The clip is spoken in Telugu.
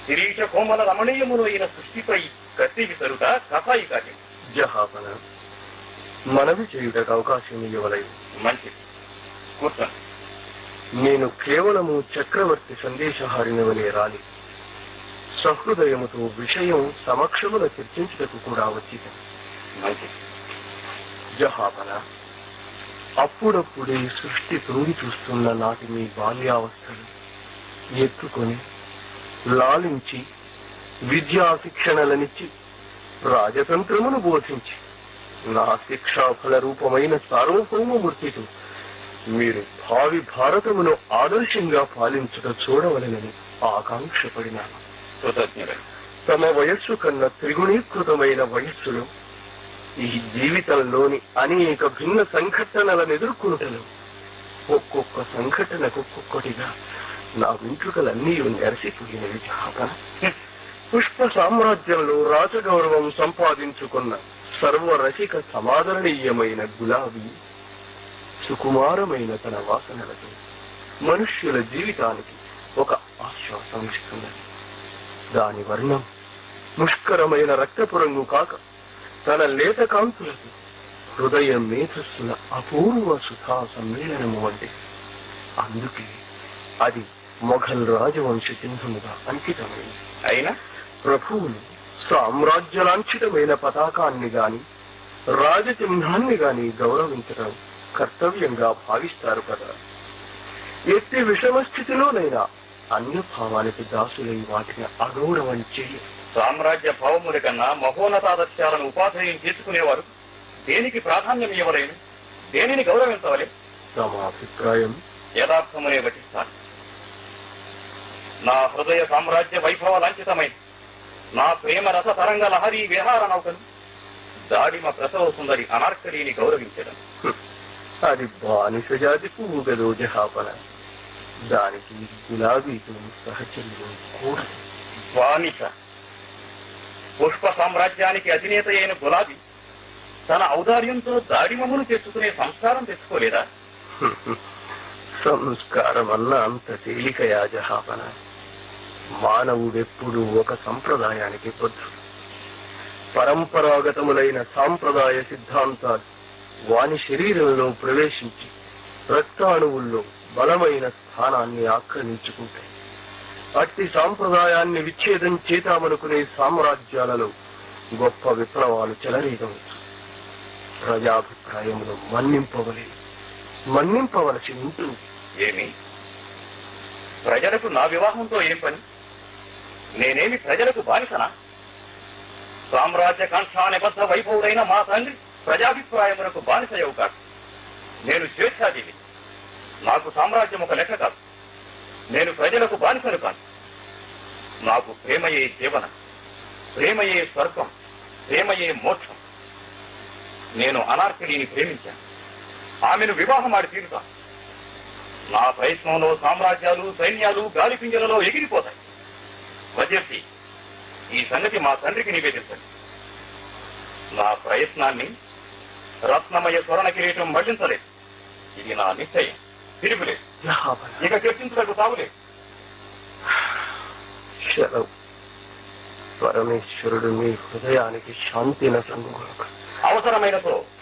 శిరీష కోమల రమణీయములు అయిన సృష్టిపై కత్తి విసరుట కథాయి కార్యం జహాపన మనవి చేయుటకు అవకాశం ఇవ్వలేదు మంచిది కూర్చోండి నేను కేవలము చక్రవర్తి సందేశహారిని వలె రాలి సహృదయముతో విషయం సమక్షమున చర్చించుటకు కూడా వచ్చింది మంచిది జహాపన అప్పుడప్పుడే సృష్టి తొంగి చూస్తున్న నాటి మీ బాల్యావస్థలు ఎత్తుకొని లాలించి విద్యా శిక్షణలనిచ్చి రాజతంత్రమును బోధించి నా శిక్షాఫల రూపమైన సార్వభౌమమూర్తితో మీరు భావి భారతమును ఆదర్శంగా పాలించుట చూడవలనని ఆకాంక్షపడినాను కృతజ్ఞుడు తమ వయస్సు కన్నా త్రిగుణీకృతమైన వయస్సులో ఈ జీవితంలోని అనేక భిన్న సంఘటనలను ఎదుర్కొనుటలో ఒక్కొక్క సంఘటనకు ఒక్కొక్కటిగా నా వెంట్రుకలన్నీ నెరసిపోయినవి జాపన పుష్ప సామ్రాజ్యంలో రాజగౌరవం సంపాదించుకున్న సర్వరసిక సమాదరణీయమైన గులాబీ సుకుమారమైన తన వాసనలతో మనుష్యుల జీవితానికి ఒక ఆశ్వాసం ఇస్తున్నది దాని వర్ణం ముష్కరమైన రక్తపు రంగు కాక తన లేత కాంతులకు హృదయ మేధస్సుల అపూర్వ సుధా సమ్మేళనము వంటి అందుకే అది మొఘల్ రాజవంశ చిహ్నముగా అంకితమైంది అయినా ప్రభువులు సామ్రాజ్యలాంఛితమైన పతాకాన్ని గాని రాజచిహ్నాన్ని గాని గౌరవించడం కర్తవ్యంగా భావిస్తారు కదా ఎట్టి విషమ స్థితిలోనైనా అన్యభావానికి దాసులై వాటిని అగౌరవం చేయరు సామ్రాజ్య భావముల కన్నా మహోన్నతాదర్శాలను ఉపాధేయం చేసుకునేవారు దేనికి ప్రాధాన్యం ఇవ్వలేను దేనిని గౌరవించవలే తమ అభిప్రాయం యథార్థమునే వచిస్తాను నా హృదయ సామ్రాజ్య వైభవ లాంఛితమైన నా ప్రేమ రస తరంగ లహరి విహార నౌకను దాడిమ ప్రసవ సుందరి అనార్కలిని గౌరవించడం అది బానిస జాతి పువ్వు గదో జహాపన దానికి గులాబీతో సహచర్యం కూడదు బానిస పుష్ప సామ్రాజ్యానికి అధినేత అయిన గులాబీ తన ఔదార్యంతో దాడిమమును తెచ్చుకునే సంస్కారం తెచ్చుకోలేదా సంస్కారం అన్న అంత తేలికయా జహాపన మానవుడెప్పుడు ఒక సంప్రదాయానికి బద్ధుడు పరంపరాగతములైన సాంప్రదాయ సిద్ధాంతాలు వాని శరీరంలో ప్రవేశించి రక్తాణువుల్లో బలమైన స్థానాన్ని ఆక్రమించుకుంటాయి అట్టి సాంప్రదాయాన్ని విచ్ఛేదం చేతామనుకునే సామ్రాజ్యాలలో గొప్ప విప్లవాలు చెలరేగవచ్చు ప్రజాభిప్రాయమును మన్నింపవలే మన్నింపవలసి ఉంటుంది ఏమి ప్రజలకు నా వివాహంతో ఏం పని నేనేమి ప్రజలకు బానిసనా సామ్రాజ్య కాంక్షా నిబద్ధ వైభవుడైన మా తండ్రి ప్రజాభిప్రాయములకు బానిసయవు కాదు నేను స్వేచ్ఛాజీవి నాకు సామ్రాజ్యం ఒక లెక్క కాదు నేను ప్రజలకు బానిసను కాను నాకు ప్రేమయే జీవన ప్రేమయే స్వర్గం ప్రేమయే మోక్షం నేను అనార్కలిని ప్రేమించాను ఆమెను వివాహం ఆడి తీరుతాను నా ప్రయత్నంలో సామ్రాజ్యాలు సైన్యాలు గాలిపింజలలో ఎగిరిపోతాయి వజర్తి ఈ సంగతి మా తండ్రికి నివేదించండి నా ప్రయత్నాన్ని రత్నమయ స్వర్ణ కిరీటం మళ్లించలేదు ఇది నా నిశ్చయం తిరుగులేదు జహాపన ఇక చర్చించడానికి తావులేదు శరవ్ పరమేశ్వరుడు మీ హృదయానికి శాంతిన సంగుణకు అవసరమైనతో